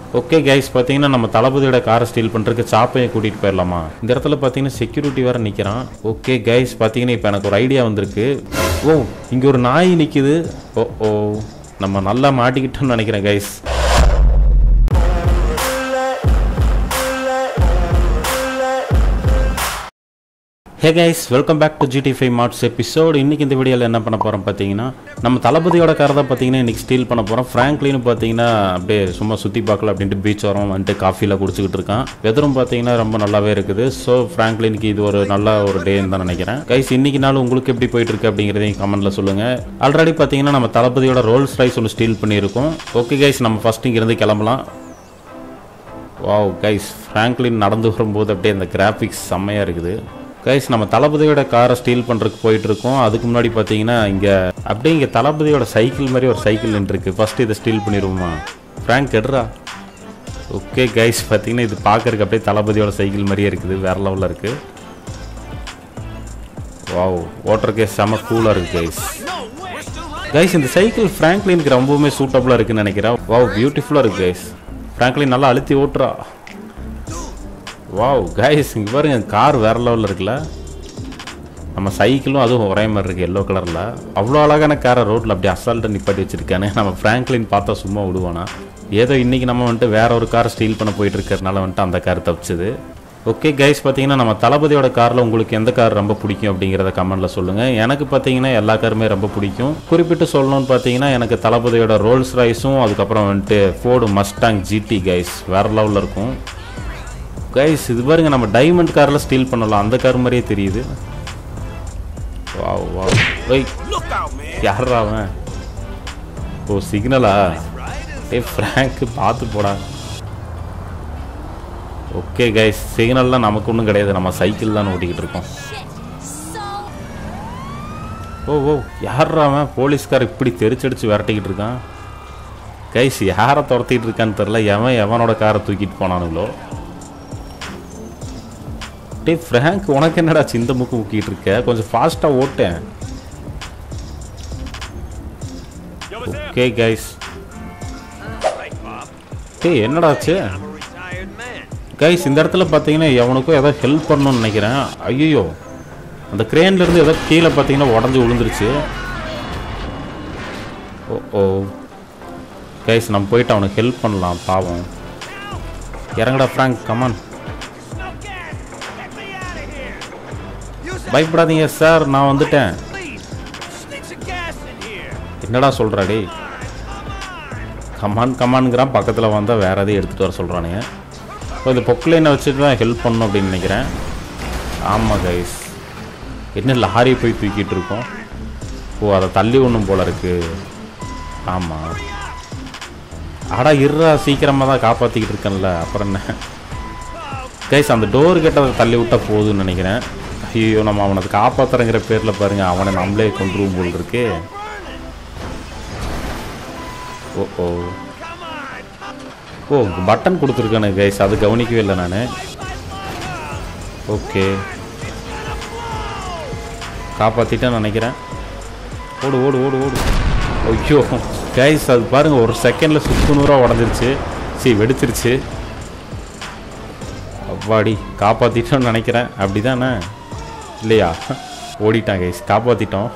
Okay guys பார்த்தீங்கன்னா நம்ம தளபதியோட காரை ஸ்டீல் பண்ணுறதுக்கு சாப்பையை கூட்டிகிட்டு போயிடலாமா இந்த இடத்துல பார்த்தீங்கன்னா செக்யூரிட்டி வேறு நிற்கிறான் ஓகே கைஸ் பார்த்தீங்கன்னா இப்போ எனக்கு ஒரு ஐடியா வந்திருக்கு ஓ இங்கே ஒரு நாய் நிற்கிது ஓ ஓ நம்ம நல்லா மாட்டிக்கிட்டோம்னு நினைக்கிறேன் guys hey guys welcome back to GT five mods episode இன்றைக்கி இந்த வீடியோவில் என்ன பண்ண போகிறோம் பார்த்தீங்கன்னா நம்ம தளபதியோட காரை தான் பார்த்தீங்கன்னா இன்றைக்கி ஸ்டீல் பண்ண போகிறோம் ஃப்ராங்க்லின்னு பார்த்தீங்கன்னா அப்படியே சும்மா சுற்றி பார்க்கல அப்படின்ட்டு பீச் வரோம் வந்துட்டு காஃபியில் குடிச்சிக்கிட்டு இருக்கான் வெதரும் பார்த்தீங்கன்னா ரொம்ப நல்லாவே இருக்குது ஸோ ஃப்ராங்க்லினுக்கு இது ஒரு நல்ல ஒரு டேன்னு தான் நினைக்கிறேன் கைஸ் இன்றைக்கி நாள் உங்களுக்கு எப்படி போயிட்டு இருக்கு அப்படிங்கிறதையும் கமெண்ட்டில் சொல்லுங்கள் ஆல்ரெடி பார்த்தீங்கன்னா நம்ம தளபதியோட ரோல்ஸ் ரைஸ் ஒன்று ஸ்டீல் பண்ணியிருக்கோம் ஓகே கைஸ் நம்ம ஃபஸ்ட் இங்கேருந்து கிளம்பலாம் வாவ் கைஸ் ஃப்ராங்க்லின் நடந்து வரும்போது அப்படியே அந்த கிராஃபிக்ஸ் செம்மையாக இருக்குது கைஸ் நம்ம தளபதியோட காரை ஸ்டீல் பண்ணுறதுக்கு போயிட்டு இருக்கோம் அதுக்கு முன்னாடி பார்த்தீங்கன்னா இங்கே அப்படியே இங்கே தளபதியோட சைக்கிள் மாதிரி ஒரு சைக்கிள் நின்றுருக்கு ஃபஸ்ட்டு இதை ஸ்டீல் பண்ணிடுவோமா ஃப்ராங்க் எடுறா ஓகே கைஸ் பார்த்தீங்கன்னா இது பார்க்கறதுக்கு அப்படியே தளபதியோட சைக்கிள் மாதிரியே இருக்குது வேற லெவலில் இருக்குது வாவ் ஓட்டருக்கே செம கூலாக இருக்குது கைஸ் கைஸ் இந்த சைக்கிள் ஃப்ராங்க்லினுக்கு ரொம்பவுமே சூட்டபுளாக இருக்குன்னு நினைக்கிறேன் வாவ் பியூட்டிஃபுல்லாக இருக்குது கைஸ் ஃப்ராங்க்லின் நல்லா அழுத்தி ஓட்டுறா வாவ் கைஸ் இங்கே பாருங்க கார் வேற லெவலில் இருக்குல்ல நம்ம சைக்கிளும் அதுவும் ஒரே மாதிரி இருக்குது எல்லோ கலரில் அவ்வளோ அழகான காரை ரோட்டில் அப்படி அசால்ட்டாக நிப்பாட்டி வச்சிருக்கானே நம்ம ஃப்ராங்க்லின் பார்த்தா சும்மா விடுவானா ஏதோ இன்றைக்கி நம்ம வந்துட்டு வேற ஒரு கார் ஸ்டீல் பண்ண போயிட்டு இருக்கிறதுனால வந்துட்டு அந்த கார் தப்பிச்சது ஓகே கைஸ் பார்த்தீங்கன்னா நம்ம தளபதியோட காரில் உங்களுக்கு எந்த கார் ரொம்ப பிடிக்கும் அப்படிங்கிறத கமெண்ட்டில் சொல்லுங்கள் எனக்கு பார்த்தீங்கன்னா எல்லா காருமே ரொம்ப பிடிக்கும் குறிப்பிட்டு சொல்லணும்னு பார்த்தீங்கன்னா எனக்கு தளபதியோட ரோல்ஸ் ரைஸும் அதுக்கப்புறம் வந்துட்டு ஃபோர்டு மஸ்டாங் ஜிடி கைஸ் வேற லெவலில் இருக்கும் கைஸ் இது பாருங்க நம்ம டைமண்ட் காரில் ஸ்டீல் பண்ணலாம் அந்த கார் மாதிரியே தெரியுது வா வா ஒய் யாரா அவன் ஓ சிக்னலா ஏய் ஃப்ராங்க் பார்த்து போடா ஓகே கைஸ் சிக்னல்லாம் நமக்கு ஒன்றும் கிடையாது நம்ம சைக்கிள் தான் ஓட்டிக்கிட்டு இருக்கோம் ஓ ஓ யாரா அவன் போலீஸ்கார் இப்படி தெரிச்சடிச்சு விரட்டிக்கிட்டு இருக்கான் கைஸ் யாரை துரத்திட்டு இருக்கான்னு தெரில எவன் எவனோட காரை தூக்கிட்டு போனானுங்களோ டே ஃப்ராங்க் உனக்கு என்னடா சிந்த முக்கு முக்கிட்டு இருக்க கொஞ்சம் ஃபாஸ்ட்டாக ஓட்டேன் ஓகே கைஸ் டேய் என்னடாச்சு கைஸ் இந்த இடத்துல பார்த்தீங்கன்னா எவனுக்கும் ஏதோ ஹெல்ப் பண்ணணும்னு நினைக்கிறேன் ஐயோ அந்த கிரேன்லேருந்து ஏதோ கீழே பார்த்தீங்கன்னா உடஞ்சி விழுந்துருச்சு ஓ ஓ கைஸ் நம்ம போயிட்டு அவனுக்கு ஹெல்ப் பண்ணலாம் பாவம் இறங்கடா ஃப்ராங்க் கமான் பயப்படாதீங்க சார் நான் வந்துட்டேன் என்னடா சொல்கிறா டேய் கமான் கமான்ங்கிறான் பக்கத்தில் வந்தால் வேறு எதையும் எடுத்துகிட்டு வர சொல்கிறானுங்க இப்போ இந்த பொக்லைனை வச்சுட்டு தான் ஹெல்ப் பண்ணணும் அப்படின்னு நினைக்கிறேன் ஆமாம் கைஸ் என்ன லாரி போய் தூக்கிட்டு இருக்கோம் ஓ அதை தள்ளி ஒன்றும் போல இருக்கு ஆமாம் அடா இருறா சீக்கிரமாக தான் காப்பாற்றிக்கிட்டு இருக்கேன்ல அப்புறம் என்ன கைஸ் அந்த டோர் கிட்ட அதை தள்ளி விட்டால் போதும்னு நினைக்கிறேன் ஐயோ நம்ம அவனை காப்பாத்துறங்கிற பேரில் பாருங்க அவனை நம்மளே கொண்டுருவோம் போல் இருக்கு ஓ ஓ ஓ பட்டன் கொடுத்துருக்கானு கைஸ் அது கவனிக்கவே இல்லை நான் ஓகே காப்பாற்றிட்டேன் நினைக்கிறேன் ஓடு ஓடு ஓடு ஓடு ஐயோ கைஸ் அது பாருங்க ஒரு செகண்டில் சுக்கு நூறாக உடஞ்சிருச்சு சரி வெடிச்சிருச்சு அவ்வாடி காப்பாற்றிட்டோன்னு நினைக்கிறேன் அப்படி தானே இல்லையா ஓடிட்டான் கைஸ் காப்பாற்றிட்டோம்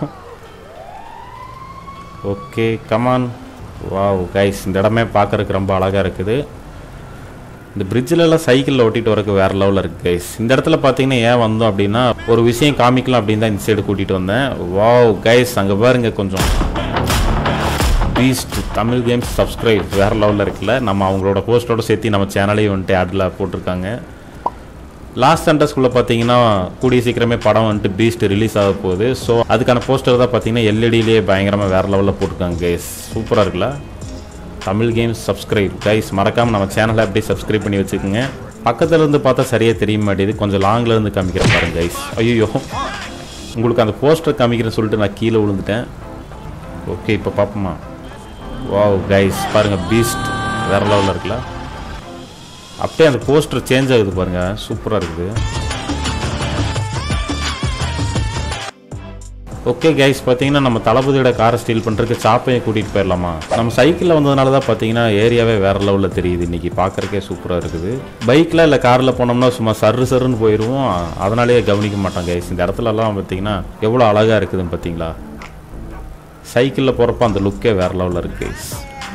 ஓகே கமான் வாவ் கைஸ் இந்த இடமே பார்க்கறதுக்கு ரொம்ப அழகாக இருக்குது இந்த பிரிட்ஜிலலாம் சைக்கிளில் ஓட்டிகிட்டு வரக்கு வேறு லெவலில் இருக்குது கைஸ் இந்த இடத்துல பார்த்தீங்கன்னா ஏன் வந்தோம் அப்படின்னா ஒரு விஷயம் காமிக்கலாம் அப்படின்னு தான் இந்த சைடு கூட்டிகிட்டு வந்தேன் வாவ் கைஸ் அங்கே பாருங்க கொஞ்சம் பீஸ்ட் தமிழ் கேம்ஸ் சப்ஸ்கிரைப் வேறு லெவலில் இருக்குல்ல நம்ம அவங்களோட போஸ்டோட சேர்த்து நம்ம சேனலையும் வந்துட்டு ஆடில் போட்டிருக்காங்க லாஸ்ட் சென்டர்ஸ்குள்ளே பார்த்தீங்கன்னா கூடிய சீக்கிரமே படம் வந்துட்டு பீஸ்ட் ரிலீஸ் ஆக போகுது ஸோ அதுக்கான போஸ்டர் தான் பார்த்தீங்கன்னா எல்இடியிலே பயங்கரமாக வேறு லெவலில் போட்டிருக்காங்க கைஸ் சூப்பராக இருக்குல்ல தமிழ் கேம்ஸ் சப்ஸ்கிரைப் கைஸ் மறக்காமல் நம்ம சேனலை அப்படியே சப்ஸ்கிரைப் பண்ணி வச்சுக்கோங்க பக்கத்துல இருந்து பார்த்தா சரியாக தெரிய மாட்டேது கொஞ்சம் லாங்கில் இருந்து காமிக்கிறேன் பாருங்க கைஸ் ஐயோ உங்களுக்கு அந்த போஸ்டர் காமிக்கிறேன்னு சொல்லிட்டு நான் கீழே விழுந்துட்டேன் ஓகே இப்போ பார்ப்போமா வாவ் கைஸ் பாருங்கள் பீஸ்ட் வேறு லெவலில் இருக்குல்ல அப்படியே அந்த போஸ்டர் சேஞ்ச் ஆகுது பாருங்க சூப்பராக இருக்குது ஓகே கைஸ் பார்த்தீங்கன்னா நம்ம தளபதியோட காரை ஸ்டீல் பண்ணுறதுக்கு சாப்பையை கூட்டிகிட்டு போயிடலாமா நம்ம சைக்கிளில் வந்ததுனால தான் பார்த்தீங்கன்னா ஏரியாவே வேறு லெவலில் தெரியுது இன்றைக்கி பார்க்குறக்கே சூப்பராக இருக்குது பைக்கில் இல்லை காரில் போனோம்னா சும்மா சர்ரு சர்ருன்னு போயிடுவோம் அதனாலேயே கவனிக்க மாட்டோம் கைஸ் இந்த இடத்துலலாம் பார்த்தீங்கன்னா எவ்வளோ அழகாக இருக்குதுன்னு பார்த்தீங்களா சைக்கிளில் போகிறப்ப அந்த லுக்கே வேறு லெவலில் இருக்குது கைஸ்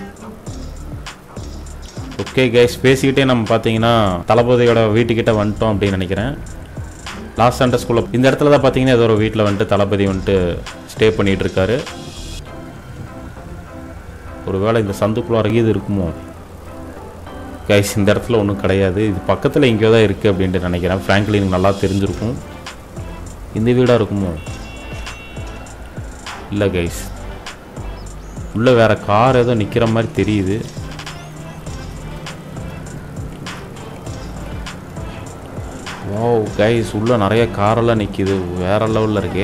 ஓகே கைஸ் பேசிக்கிட்டே நம்ம பார்த்தீங்கன்னா தளபதியோட வீட்டுக்கிட்ட வந்துட்டோம் அப்படின்னு நினைக்கிறேன் லாஸ் ஆண்டர் ஸ்கூலில் இந்த இடத்துல தான் பார்த்தீங்கன்னா ஏதோ ஒரு வீட்டில் வந்துட்டு தளபதி வந்துட்டு ஸ்டே பண்ணிட்டு இருக்காரு ஒருவேளை இந்த சந்துக்குள்ள இது இருக்குமோ கைஸ் இந்த இடத்துல ஒன்றும் கிடையாது இது பக்கத்தில் எங்கேயோ தான் இருக்குது அப்படின்ட்டு நினைக்கிறேன் ஃப்ராங்க்லினுக்கு நல்லா தெரிஞ்சிருக்கும் இந்த வீடாக இருக்குமோ இல்லை கைஸ் உள்ளே வேற கார் ஏதோ நிற்கிற மாதிரி தெரியுது ஓ கைஸ் உள்ள நிறைய காரெல்லாம் நிற்கிது வேற லெவலில் இருக்கே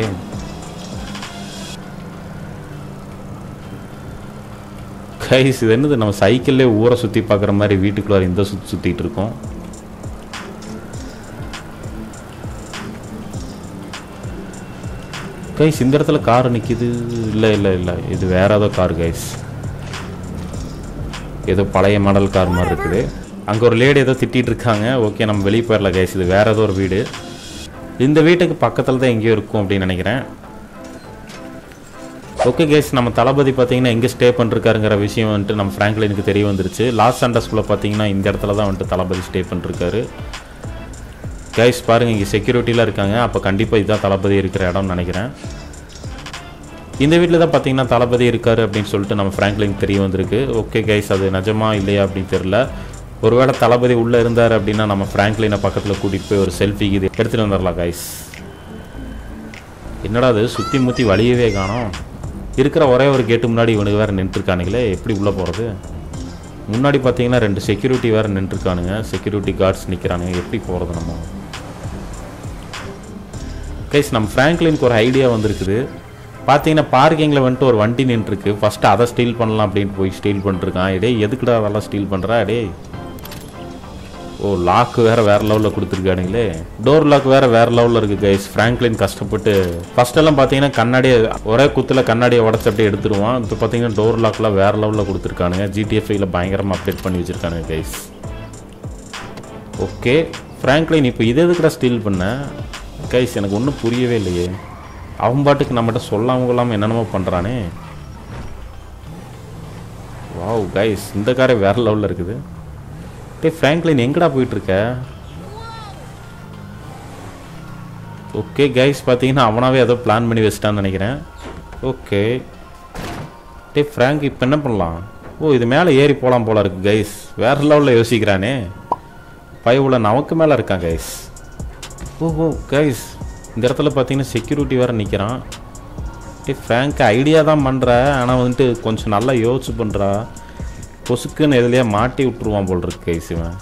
கைஸ் இது என்னது நம்ம சைக்கிள்லேயே ஊரை சுற்றி பார்க்குற மாதிரி வீட்டுக்குள்ளார இந்த சுற்றி சுற்றிட்டு இருக்கோம் கைஸ் இந்த இடத்துல கார் நிற்கிது இல்லை இல்லை இல்லை இது வேற ஏதோ கார் கைஸ் ஏதோ பழைய மாடல் கார் மாதிரி இருக்குது அங்கே ஒரு லேடி ஏதோ திட்டிகிட்டு இருக்காங்க ஓகே நம்ம வெளியே போயிடலாம் கைஸ் இது வேற ஏதோ ஒரு வீடு இந்த வீட்டுக்கு பக்கத்தில் தான் எங்கேயோ இருக்கும் அப்படின்னு நினைக்கிறேன் ஓகே கேஸ் நம்ம தளபதி பார்த்தீங்கன்னா எங்கே ஸ்டே பண்ணிருக்காருங்கிற விஷயம் வந்துட்டு நம்ம ஃப்ராங்க்லினுக்கு தெரிய வந்துருச்சு லாஸ் ஆண்டர்ஸ்குள்ளே பார்த்தீங்கன்னா இந்த இடத்துல தான் வந்துட்டு தளபதி ஸ்டே பண்ணிருக்காரு கைஸ் பாருங்க இங்கே செக்யூரிட்டிலாம் இருக்காங்க அப்போ கண்டிப்பாக இதுதான் தளபதி இருக்கிற இடம்னு நினைக்கிறேன் இந்த வீட்டில் தான் பார்த்தீங்கன்னா தளபதி இருக்காரு அப்படின்னு சொல்லிட்டு நம்ம ஃப்ராங்க்லின் தெரிய வந்திருக்கு ஓகே கைஸ் அது நிஜமா இல்லையா அப்படின்னு தெரியல ஒருவேளை தளபதி உள்ளே இருந்தார் அப்படின்னா நம்ம ஃப்ராங்க்லினை பக்கத்தில் கூட்டிகிட்டு போய் ஒரு செல்ஃபி இது எடுத்துகிட்டு வந்துடலாம் கைஸ் என்னடா அது சுற்றி முற்றி வழியவே காணோம் இருக்கிற ஒரே ஒரு கேட்டு முன்னாடி இவனுக்கு வேறு நின்றுருக்கானுங்களே எப்படி உள்ளே போகிறது முன்னாடி பார்த்தீங்கன்னா ரெண்டு செக்யூரிட்டி வேறு நின்றுருக்கானுங்க செக்யூரிட்டி கார்ட்ஸ் நிற்கிறானுங்க எப்படி போகிறது நம்ம கைஸ் நம்ம ஃப்ராங்க்லினுக்கு ஒரு ஐடியா வந்திருக்குது பார்த்தீங்கன்னா பார்க்கிங்கில் வந்துட்டு ஒரு வண்டி நின்றுருக்கு ஃபஸ்ட்டு அதை ஸ்டீல் பண்ணலாம் அப்படின்ட்டு போய் ஸ்டீல் பண்ணிருக்கான் டேய் எதுக்குடா அதெல்லாம் ஸ்டீல் பண்ணுறா டேய் ஓ லாக் வேற வேற லெவலில் கொடுத்துருக்கானுங்களே டோர் லாக் வேற வேற லெவலில் இருக்கு கைஸ் ஃப்ராங்க்லின் கஷ்டப்பட்டு ஃபர்ஸ்ட் எல்லாம் பார்த்தீங்கன்னா கண்ணாடியை ஒரே குத்தில் கண்ணாடியை உடச்சு அப்படியே எடுத்துருவான் இப்போ பார்த்தீங்கன்னா டோர் லாக்லாம் வேற லெவலில் கொடுத்துருக்கானுங்க ஜிடிஎஃப்ஐயில் பயங்கரமாக அப்டேட் பண்ணி வச்சிருக்கானுங்க கைஸ் ஓகே ஃப்ராங்க்லின் இப்போ இது எதுக்குடா ஸ்டீல் பண்ண கைஸ் எனக்கு ஒன்றும் புரியவே இல்லையே அவன் பாட்டுக்கு நம்மகிட்ட சொல்லாம கொள்ளாமல் என்னென்னமோ பண்ணுறானே வாவ் கைஸ் இந்த காரே வேற லெவலில் இருக்குது டே ஃப்ராங்க்லின் எங்கடா போயிட்டு இருக்க ஓகே கைஸ் பார்த்தீங்கன்னா அவனாவே ஏதோ பிளான் பண்ணி வச்சிட்டான்னு நினைக்கிறேன் ஓகே டே ஃப்ராங்க் இப்போ என்ன பண்ணலாம் ஓ இது மேலே ஏறி போகலாம் போல இருக்கு கைஸ் வேற லெவலில் யோசிக்கிறானே பயவுல நமக்கு மேலே இருக்கான் கைஸ் ஓ ஓ கைஸ் இந்த இடத்துல பார்த்தீங்கன்னா செக்யூரிட்டி வேறு நிற்கிறான் டே ஃப்ராங்க் ஐடியா தான் பண்ணுற ஆனால் வந்துட்டு கொஞ்சம் நல்லா யோசிச்சு பண்ணுறா பொசுக்குன்னு எதுலையா மாட்டி விட்டுருவான் போல் இருக்கு கைஸ் இவன்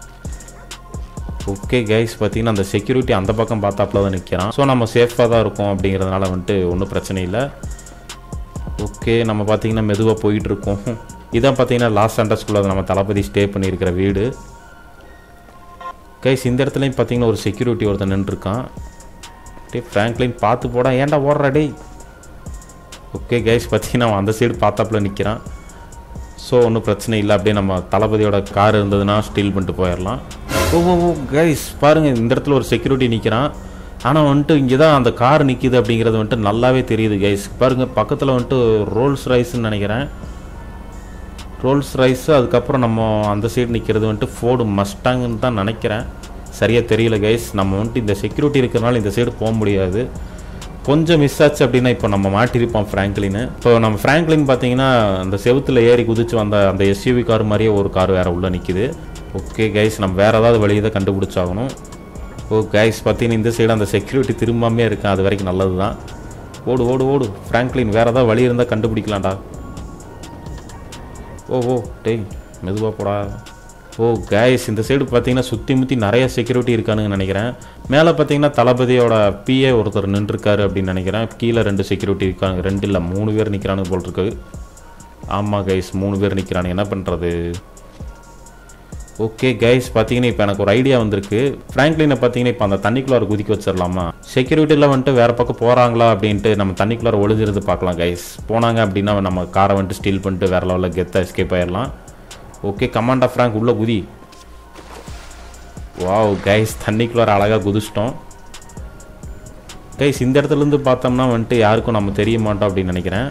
ஓகே கைஸ் பார்த்தீங்கன்னா அந்த செக்யூரிட்டி அந்த பக்கம் பார்த்தாப்புல தான் நிற்கிறான் ஸோ நம்ம சேஃபாக தான் இருக்கோம் அப்படிங்கிறதுனால வந்துட்டு ஒன்றும் பிரச்சனை இல்லை ஓகே நம்ம பார்த்தீங்கன்னா மெதுவாக போயிட்டு இருக்கோம் இதான் பார்த்தீங்கன்னா லாஸ் ஆண்டர்ஸ்குள்ள நம்ம தளபதி ஸ்டே பண்ணியிருக்கிற வீடு கைஸ் இந்த இடத்துலையும் பார்த்தீங்கன்னா ஒரு செக்யூரிட்டி ஒருத்தன் நின்றுருக்கான் டே ஃப்ராங்க்லின் பார்த்து போடா ஏன்டா ஓடுறா டேய் ஓகே கைஸ் பார்த்தீங்கன்னா அவன் அந்த சைடு பார்த்தாப்புல நிற்கிறான் ஸோ ஒன்றும் பிரச்சனை இல்லை அப்படியே நம்ம தளபதியோட கார் இருந்ததுன்னா ஸ்டீல் பண்ணிட்டு போயிடலாம் ஓ ஓ ஓ கைஸ் பாருங்கள் இந்த இடத்துல ஒரு செக்யூரிட்டி நிற்கிறான் ஆனால் வந்துட்டு இங்கே தான் அந்த கார் நிற்கிது அப்படிங்கிறது வந்துட்டு நல்லாவே தெரியுது கைஸ் பாருங்கள் பக்கத்தில் வந்துட்டு ரோல்ஸ் ரைஸ்ன்னு நினைக்கிறேன் ரோல்ஸ் ரைஸ் அதுக்கப்புறம் நம்ம அந்த சைடு நிற்கிறது வந்துட்டு ஃபோர்டு மஸ்டாங்குன்னு தான் நினைக்கிறேன் சரியாக தெரியல கைஸ் நம்ம வந்துட்டு இந்த செக்யூரிட்டி இருக்கிறனால இந்த சைடு போக முடியாது கொஞ்சம் மிஸ் ஆச்சு அப்படின்னா இப்போ நம்ம மாட்டிருப்போம் ஃப்ராங்க்லின்னு இப்போ நம்ம ஃப்ராங்க்லின் பார்த்தீங்கன்னா அந்த செவுத்துல ஏறி குதிச்சு வந்த அந்த எஸ்யூவி கார் மாதிரியே ஒரு கார் வேறு உள்ளே நிற்கிது ஓகே கைஸ் நம்ம வேறு ஏதாவது வழியை தான் கண்டுபிடிச்சாகணும் ஓ கைஸ் பார்த்தீங்கன்னா இந்த சைடு அந்த செக்யூரிட்டி திரும்பாமே இருக்கேன் அது வரைக்கும் நல்லது தான் ஓடு ஓடு ஓடு ஃப்ராங்க்லின் வேறு ஏதாவது வழி இருந்தால் கண்டுபிடிக்கலாம்டா ஓ ஓ டேய் மெதுவாக போடா ஓ கைஸ் இந்த சைடு பார்த்தீங்கன்னா சுற்றி முற்றி நிறைய செக்யூரிட்டி இருக்கானுங்கன்னு நினைக்கிறேன் மேலே பார்த்தீங்கன்னா தளபதியோட பிஏ ஒருத்தர் நின்றுருக்காரு அப்படின்னு நினைக்கிறேன் கீழே ரெண்டு செக்யூரிட்டி இருக்காங்க ரெண்டு இல்லை மூணு பேர் நிற்கிறானுங்க போல் இருக்கு ஆமாம் கைஸ் மூணு பேர் நிற்கிறானுங்க என்ன பண்ணுறது ஓகே கைஸ் பார்த்தீங்கன்னா இப்போ எனக்கு ஒரு ஐடியா வந்திருக்கு ஃப்ராங்க்லினை பார்த்தீங்கன்னா இப்போ அந்த தண்ணிக்குள்ளார குதிக்க வச்சிடலாமா செக்யூரிட்டியில் வந்துட்டு வேறு பக்கம் போகிறாங்களா அப்படின்ட்டு நம்ம தண்ணிக்குள்ளார ஒளிஞ்சிருந்து பார்க்கலாம் கைஸ் போனாங்க அப்படின்னா நம்ம காரை வந்துட்டு ஸ்டீல் பண்ணிட்டு வேறு லெவலில் கெத்தாக எஸ்கேப் ஆயிடலாம் ஓகே கமாண்டா ஃப்ராங்க் உள்ளே குதி வாவ் கைஸ் தண்ணிக்குள்ளார அழகாக குதிச்சிட்டோம் கைஸ் இந்த இடத்துலேருந்து பார்த்தோம்னா வந்துட்டு யாருக்கும் நம்ம தெரிய மாட்டோம் அப்படின்னு நினைக்கிறேன்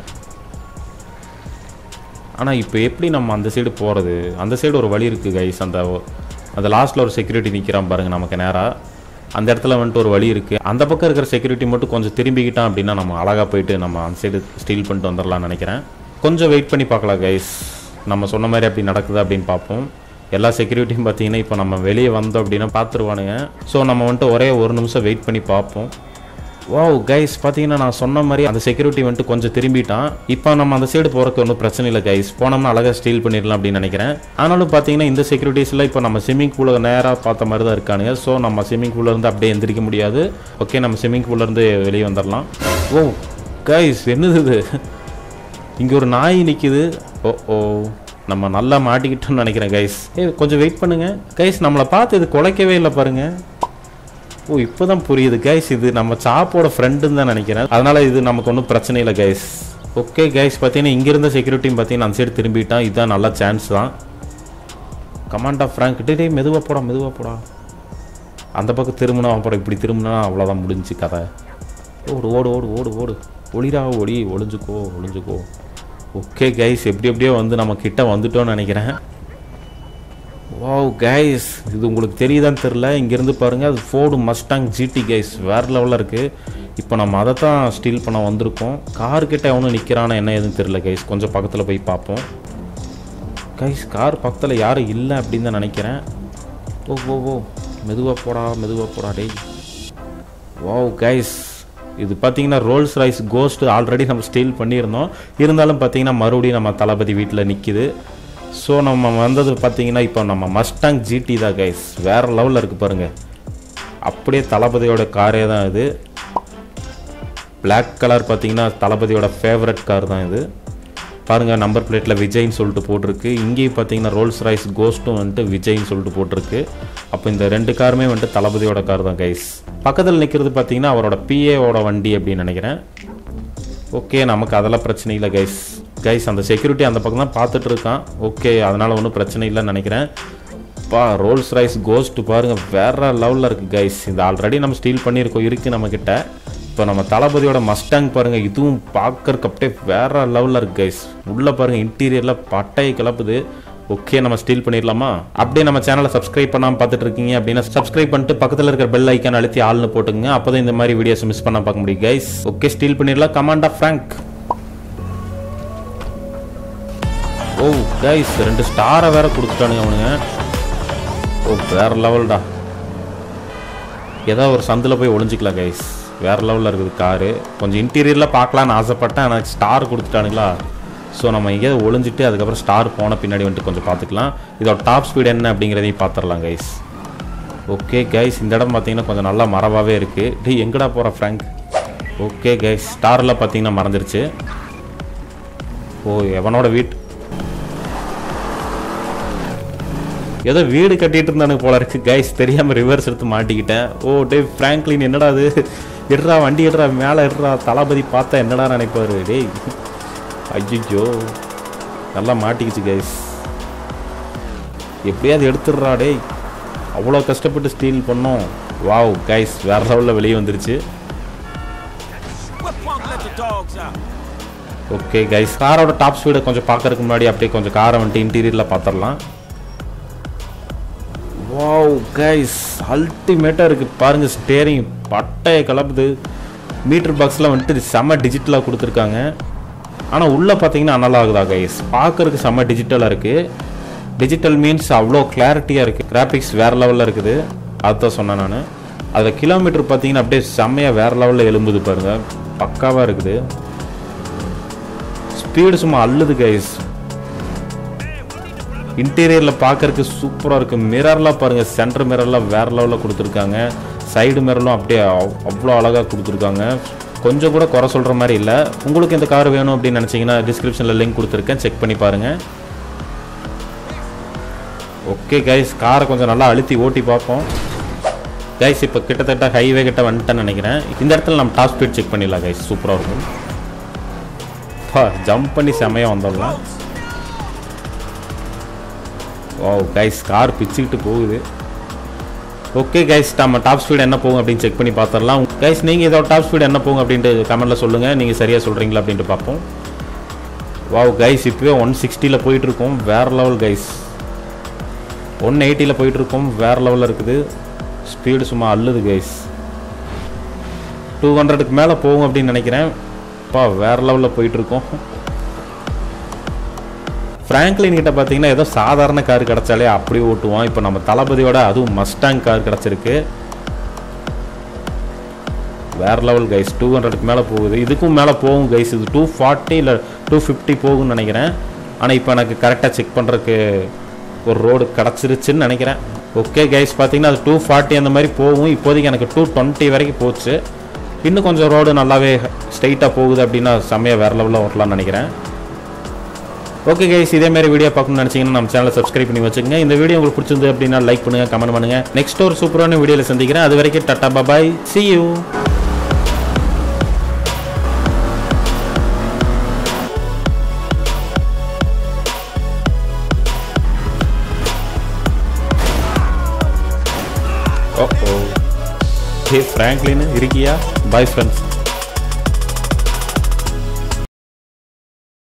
ஆனால் இப்போ எப்படி நம்ம அந்த சைடு போகிறது அந்த சைடு ஒரு வழி இருக்குது கைஸ் அந்த அந்த லாஸ்ட்டில் ஒரு செக்யூரிட்டி நிற்கிறான் பாருங்கள் நமக்கு நேராக அந்த இடத்துல வந்துட்டு ஒரு வழி இருக்குது அந்த பக்கம் இருக்கிற செக்யூரிட்டி மட்டும் கொஞ்சம் திரும்பிக்கிட்டான் அப்படின்னா நம்ம அழகாக போயிட்டு நம்ம அந்த சைடு ஸ்டீல் பண்ணிட்டு வந்துடலாம்னு நினைக்கிறேன் கொஞ்சம் வெயிட் பண்ணி பார்க்கலாம் கைஸ் நம்ம சொன்ன மாதிரி அப்படி நடக்குது அப்படின்னு பார்ப்போம் எல்லா செக்யூரிட்டியும் பார்த்தீங்கன்னா இப்போ நம்ம வெளியே வந்தோம் அப்படின்னா பார்த்துருவானுங்க ஸோ நம்ம வந்துட்டு ஒரே ஒரு நிமிஷம் வெயிட் பண்ணி பார்ப்போம் வாவ் கைஸ் பார்த்தீங்கன்னா நான் சொன்ன மாதிரி அந்த செக்யூரிட்டி வந்துட்டு கொஞ்சம் திரும்பிட்டான் இப்போ நம்ம அந்த சைடு போகிறக்கு ஒன்றும் பிரச்சனை இல்லை கைஸ் போனோம்னா அழகாக ஸ்டீல் பண்ணிடலாம் அப்படின்னு நினைக்கிறேன் ஆனாலும் பார்த்தீங்கன்னா இந்த செக்யூரிட்டிஸில் இப்போ நம்ம ஸ்விம்மிங் பூலில் நேராக பார்த்த மாதிரி தான் இருக்கானுங்க ஸோ நம்ம ஸ்விம்மிங் பூலேருந்து அப்படியே எந்திரிக்க முடியாது ஓகே நம்ம ஸ்விம்மிங் பூலேருந்து வெளியே வந்துடலாம் ஓ கைஸ் என்னது இது இங்கே ஒரு நாய் நிற்கிது ஓ ஓ நம்ம நல்லா மாட்டிக்கிட்டோம்னு நினைக்கிறேன் கைஸ் ஏ கொஞ்சம் வெயிட் பண்ணுங்க கைஸ் நம்மளை பார்த்து இது குலைக்கவே இல்லை பாருங்க ஓ இப்போதான் புரியுது கைஸ் இது நம்ம சாப்போட ஃப்ரெண்டுன்னு தான் நினைக்கிறேன் அதனால இது நமக்கு ஒன்றும் பிரச்சனை இல்லை கைஸ் ஓகே கைஸ் பார்த்தீங்கன்னா இங்க இருந்த செக்யூரிட்டியும் பார்த்தீங்கன்னா அந்த சைடு திரும்பிட்டான் இதுதான் நல்ல சான்ஸ் தான் கமாண்டா ஃப்ராங்க் டே டேய் மெதுவாக போடா மெதுவாக போடா அந்த பக்கம் திரும்பினா அப்புறம் இப்படி திரும்பினா அவ்வளோதான் முடிஞ்சு கதை ஓடு ஓடு ஓடு ஓடு ஓடு ஒளிடா ஒளி ஒளிஞ்சுக்கோ ஒளிஞ்சுக்கோ ஓகே கைஸ் எப்படி எப்படியோ வந்து நம்ம கிட்ட வந்துட்டோம்னு நினைக்கிறேன் வாவ் கைஸ் இது உங்களுக்கு தெரியுதான்னு தெரில இங்கேருந்து பாருங்கள் அது ஃபோர்டு மஸ்டாங் ஜிடி கைஸ் வேறு லெவலில் இருக்குது இப்போ நம்ம அதை தான் ஸ்டீல் பண்ண வந்திருக்கோம் கார் கிட்ட எவனும் நிற்கிறானா என்ன ஏதுன்னு தெரில கைஸ் கொஞ்சம் பக்கத்தில் போய் பார்ப்போம் கைஸ் கார் பக்கத்தில் யாரும் இல்லை அப்படின்னு தான் நினைக்கிறேன் ஓ ஓ ஓ மெதுவாக போடா மெதுவாக போடா டேய் வாவ் கைஸ் இது பார்த்தீங்கன்னா ரோல்ஸ் ரைஸ் கோஸ்ட் ஆல்ரெடி நம்ம ஸ்டீல் பண்ணியிருந்தோம் இருந்தாலும் பார்த்தீங்கன்னா மறுபடியும் நம்ம தளபதி வீட்டில் நிற்கிது ஸோ நம்ம வந்தது பார்த்தீங்கன்னா இப்போ நம்ம மஸ்டாங் ஜிடி தான் கைஸ் வேறு லெவலில் இருக்குது பாருங்கள் அப்படியே தளபதியோட காரே தான் இது Black கலர் பார்த்தீங்கன்னா தளபதியோட ஃபேவரட் கார் தான் இது பாருங்கள் நம்பர் பிளேட்டில் விஜய்னு சொல்லிட்டு போட்டிருக்கு இங்கேயும் பார்த்தீங்கன்னா ரோல்ஸ் ராய்ஸ் கோஸ்ட்டும் வந்துட்டு விஜய்னு சொல்லிட்டு போட்டிருக்கு அப்போ இந்த ரெண்டு காருமே வந்துட்டு தளபதியோட கார் தான் கைஸ் பக்கத்தில் நிற்கிறது பார்த்தீங்கன்னா அவரோட பிஏவோட வண்டி அப்படின்னு நினைக்கிறேன் ஓகே நமக்கு அதெல்லாம் பிரச்சனை இல்லை கைஸ் கைஸ் அந்த செக்யூரிட்டி அந்த பக்கம் தான் பார்த்துட்டு இருக்கான் ஓகே அதனால் ஒன்றும் பிரச்சனை இல்லைன்னு நினைக்கிறேன் பா ரோல்ஸ் ரைஸ் கோஸ்ட் பாருங்கள் வேற லெவலில் இருக்குது கைஸ் இது ஆல்ரெடி நம்ம ஸ்டீல் பண்ணியிருக்கோம் இருக்குது நம்மக்கிட்ட இப்போ நம்ம தளபதியோட மஸ்டாங் பாருங்கள் இதுவும் பார்க்கறக்கு அப்படியே வேற லெவலில் இருக்குது கைஸ் உள்ளே பாருங்கள் இன்டீரியரில் பட்டையை கிளப்புது ஓகே நம்ம ஸ்டீல் பண்ணிடலாமா அப்படியே நம்ம சேனலை சப்ஸ்கிரைப் பண்ணாமல் பார்த்துட்டு இருக்கீங்க அப்படின்னா சப்ஸ்கிரைப் பண்ணிட்டு பக்கத்தில் இருக்கிற பெல் ஐக்கான் அழுத்தி ஆள்னு போட்டுங்க அப்போ தான் இந்த மாதிரி வீடியோஸ் மிஸ் பண்ண பார்க்க முடியும் கைஸ் ஓகே ஸ்டீல் பண்ணிடலாம் கமாண்டா ஃப்ராங்க் ஓ கைஸ் ரெண்டு ஸ்டாரை வேற கொடுத்துட்டானுங்க அவனுங்க ஓ வேற லெவல்டா ஏதோ ஒரு சந்தில் போய் ஒளிஞ்சிக்கலாம் கைஸ் வேற லெவலில் இருக்குது காரு கொஞ்சம் இன்டீரியரில் பார்க்கலான்னு ஆசைப்பட்டேன் ஆனால் ஸ்டார் கொடுத்துட்டானுங்களா ஸோ நம்ம எங்கேயாவது ஒளிஞ்சிட்டு அதுக்கப்புறம் ஸ்டார் போன பின்னாடி வந்துட்டு கொஞ்சம் பார்த்துக்கலாம் இதோட டாப் ஸ்பீடு என்ன அப்படிங்கிறதையும் பார்த்துடலாம் கைஸ் ஓகே கைஸ் இந்த இடம் பார்த்தீங்கன்னா கொஞ்சம் நல்லா மரபாகவே இருக்குது டேய் எங்கடா போகிற ஃப்ராங்க் ஓகே கைஸ் ஸ்டாரில் பார்த்தீங்கன்னா மறந்துருச்சு ஓ எவனோட வீட் ஏதோ வீடு கட்டிட்டு இருந்தானுங்க போல இருக்கு கைஸ் தெரியாம ரிவர்ஸ் எடுத்து மாட்டிக்கிட்டேன் ஓ டேய் ஃப்ராங்க்லின் என்னடா அது எடுறா வண்டி எடுறா மேலே எடுறா தளபதி பார்த்தா என்னடா நினைப்பாரு டேய் ஐயோ நல்லா மாட்டிக்கிச்சு கைஸ் எப்படியாவது எடுத்துடுறா டேய் அவ்வளோ கஷ்டப்பட்டு ஸ்டீல் பண்ணோம் வாவ் கைஸ் வேற லெவலில் வெளியே வந்துருச்சு What punk let the dogs out? Okay guys காரோட டாப் ஸ்பீடை கொஞ்சம் பார்க்கறதுக்கு முன்னாடி அப்படியே கொஞ்சம் காரை வந்துட்டு இன்டீரியரில் பார்த்துடலாம் வாவ் கைஸ் அல்டிமேட்டாக இருக்குது பாருங்கள் ஸ்டேரிங் பட்டையை கலப்புது மீட்டர் பாக்ஸில் வந்துட்டு செம்ம டிஜிட்டலாக கொடுத்துருக்காங்க ஆனால் உள்ளே பார்த்தீங்கன்னா அனலாகுதா கைஸ் பார்க்கறதுக்கு செம்ம டிஜிட்டலாக இருக்குது டிஜிட்டல் மீன்ஸ் அவ்வளோ கிளாரிட்டியாக இருக்குது கிராஃபிக்ஸ் வேறு லெவலில் இருக்குது அதுதான் சொன்னேன் நான் அதில் கிலோமீட்டர் பார்த்தீங்கன்னா அப்படியே செம்மையாக வேறு லெவலில் எலும்புது பாருங்கள் பக்காவாக இருக்குது ஸ்பீடு சும்மா அள்ளுது கைஸ் இன்டீரியரில் பார்க்கறதுக்கு சூப்பராக இருக்குது மிரர்லாம் பாருங்கள் சென்டர் மிரர்லாம் வேறு லெவலில் கொடுத்துருக்காங்க சைடு மிரர்லாம் அப்படியே அவ்- அவ்வளோ அழகாக கொடுத்துருக்காங்க கொஞ்சம் கூட குறை சொல்கிற மாதிரி இல்லை உங்களுக்கு இந்த கார் வேணும் அப்படின்னு நினச்சிங்கன்னா டிஸ்கிரிப்ஷனில் லிங்க் கொடுத்துருக்கேன் செக் பண்ணி பாருங்கள் ஓகே கைஸ் காரை கொஞ்சம் நல்லா அழுத்தி ஓட்டி பார்ப்போம் கைஸ் இப்போ கிட்டத்தட்ட ஹைவே கிட்ட வந்துட்டேன்னு நினைக்கிறேன் இந்த இடத்துல நம்ம டாப் ஸ்பீட் செக் பண்ணிடலாம் கைஸ் சூப்பராக இருக்கும் பா ஜம்ப் பண்ணி செமையாக வந்துடலாம் ஓ கைஸ் கார் பிச்சுக்கிட்டு போகுது ஓகே கைஸ் நம்ம டாப் ஸ்பீட் என்ன போகும் அப்படின்னு செக் பண்ணி பார்த்துடலாம் கைஸ் நீங்கள் இதோட டாப் ஸ்பீட் என்ன போகும் அப்படின்ட்டு கமெண்ட்டில் சொல்லுங்கள் நீங்கள் சரியாக சொல்கிறீங்களா அப்படின்ட்டு பார்ப்போம் வாவ் கைஸ் இப்போவே ஒன் சிக்ஸ்டியில் போயிட்டுருக்கோம் வேறு லெவல் கைஸ் ஒன் எயிட்டியில் போயிட்டுருக்கோம் வேறு லெவலில் இருக்குது ஸ்பீடு சும்மா அள்ளுது கைஸ் டூ ஹண்ட்ரடுக்கு மேலே போகும் அப்படின்னு நினைக்கிறேன் பா வேறு லெவலில் போயிட்டுருக்கோம் ஃப்ராங்க்லின் கிட்ட பார்த்தீங்கன்னா ஏதோ சாதாரண கார் கிடச்சாலே அப்படியே ஓட்டுவோம் இப்போ நம்ம தளபதியோட அதுவும் மஸ்டாங் கார் கிடச்சிருக்கு வேற லெவல் கைஸ் டூ ஹண்ட்ரடுக்கு மேலே போகுது இதுக்கும் மேலே போகும் கைஸ் இது டூ ஃபார்ட்டி இல்லை டூ ஃபிஃப்டி போகும்னு நினைக்கிறேன் ஆனால் இப்போ எனக்கு கரெக்டாக செக் பண்ணுறதுக்கு ஒரு ரோடு கிடச்சிருச்சுன்னு நினைக்கிறேன் ஓகே கைஸ் பார்த்தீங்கன்னா அது டூ ஃபார்ட்டி அந்த மாதிரி போகும் இப்போதைக்கு எனக்கு டூ டுவெண்ட்டி வரைக்கும் போச்சு இன்னும் கொஞ்சம் ரோடு நல்லாவே ஸ்ட்ரைட்டாக போகுது அப்படின்னா செம்மையாக வேறு லெவலில் ஓட்டலாம்னு நினைக்கிறேன் ஓகே கைஸ் இதே மாதிரி வீடியோ பார்க்கணும்னு நினச்சிங்கன்னா நம்ம சேனலை சப்ஸ்கிரைப் பண்ணி வச்சுக்கோங்க இந்த வீடியோ உங்களுக்கு பிடிச்சிருந்து அப்படின்னா லைக் பண்ணுங்க கமெண்ட் பண்ணுங்க நெக்ஸ்ட் ஒரு சூப்பரான வீடியோவில் சந்திக்கிறேன் அது வரைக்கும் டட்டா பாய் see you ஓ ஓ ஹே ஃப்ராங்க்லின் இருக்கியா பாய் ஃப்ரெண்ட்ஸ்